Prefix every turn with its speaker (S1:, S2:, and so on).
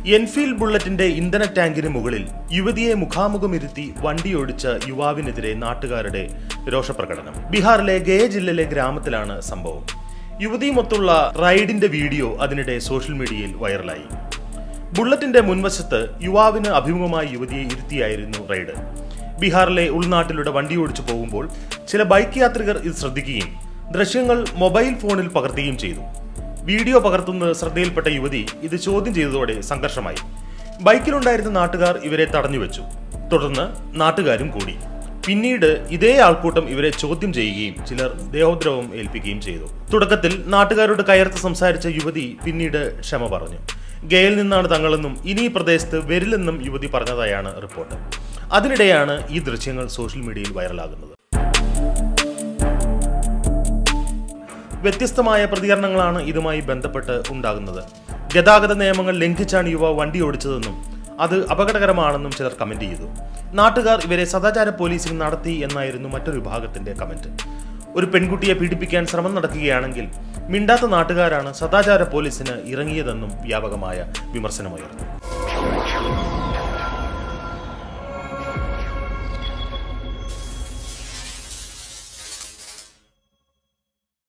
S1: Enfield ബുള്ളറ്റിന്റെ ഇന്ധന ടാങ്കിന് മുകളിൽ യുവതിയെ മുഖാമുഖമിരുത്തി വണ്ടിയോടിച്ച യുവാവിനെതിരെ നാട്ടുകാരുടെ രോഷപ്രകടനം ബീഹാറിലെ ഗയ ജില്ലയിലെ ഗ്രാമത്തിലാണ് സംഭവം യുവതിയുമൊത്തുള്ള റൈഡിന്റെ വീഡിയോ അതിനിടെ സോഷ്യൽ മീഡിയയിൽ വൈറലായി ബുള്ളറ്റിന്റെ മുൻവശത്ത് യുവാവിന് അഭിമുഖമായി യുവതിയെ ഇരുത്തിയായിരുന്നു റൈഡ് ബീഹാറിലെ ഉൾനാട്ടിലൂടെ വണ്ടി ഓടിച്ചു പോകുമ്പോൾ ചില ബൈക്ക് യാത്രികർ ഇത് ശ്രദ്ധിക്കുകയും ദൃശ്യങ്ങൾ മൊബൈൽ ഫോണിൽ പകർത്തുകയും ചെയ്തു വീഡിയോ പകർത്തുന്നത് ശ്രദ്ധയിൽപ്പെട്ട യുവതി ഇത് ചോദ്യം ചെയ്തതോടെ സംഘർഷമായി ബൈക്കിലുണ്ടായിരുന്ന നാട്ടുകാർ ഇവരെ തടഞ്ഞു വെച്ചു തുടർന്ന് നാട്ടുകാരും കൂടി പിന്നീട് ഇതേ ആൾക്കൂട്ടം ഇവരെ ചോദ്യം ചെയ്യുകയും ചിലർ ദേഹോദ്രവം ഏൽപ്പിക്കുകയും ചെയ്തു തുടക്കത്തിൽ നാട്ടുകാരോട് കയർത്ത് സംസാരിച്ച യുവതി പിന്നീട് ക്ഷമ പറഞ്ഞു ഗയയിൽ നിന്നാണ് തങ്ങളെന്നും ഇനി ഈ പ്രദേശത്ത് വരില്ലെന്നും യുവതി പറഞ്ഞതായാണ് റിപ്പോർട്ട് അതിനിടെയാണ് ഈ ദൃശ്യങ്ങൾ സോഷ്യൽ മീഡിയയിൽ വൈറലാകുന്നത് വ്യത്യസ്തമായ പ്രതികരണങ്ങളാണ് ഇതുമായി ബന്ധപ്പെട്ട് ഉണ്ടാകുന്നത് ഗതാഗത നിയമങ്ങൾ ലംഘിച്ചാണ് യുവാവ് വണ്ടി ഓടിച്ചതെന്നും അത് അപകടകരമാണെന്നും ചിലർ കമന്റ് ചെയ്തു നാട്ടുകാർ ഇവരെ സദാചാര പോലീസിംഗ് നടത്തി എന്നായിരുന്നു മറ്റൊരു വിഭാഗത്തിന്റെ കമന്റ് ഒരു പെൺകുട്ടിയെ പീഡിപ്പിക്കാൻ ശ്രമം നടക്കുകയാണെങ്കിൽ മിണ്ടാത്ത നാട്ടുകാരാണ് സദാചാര പോലീസിന് ഇറങ്ങിയതെന്നും വ്യാപകമായ വിമർശനമുയർന്നു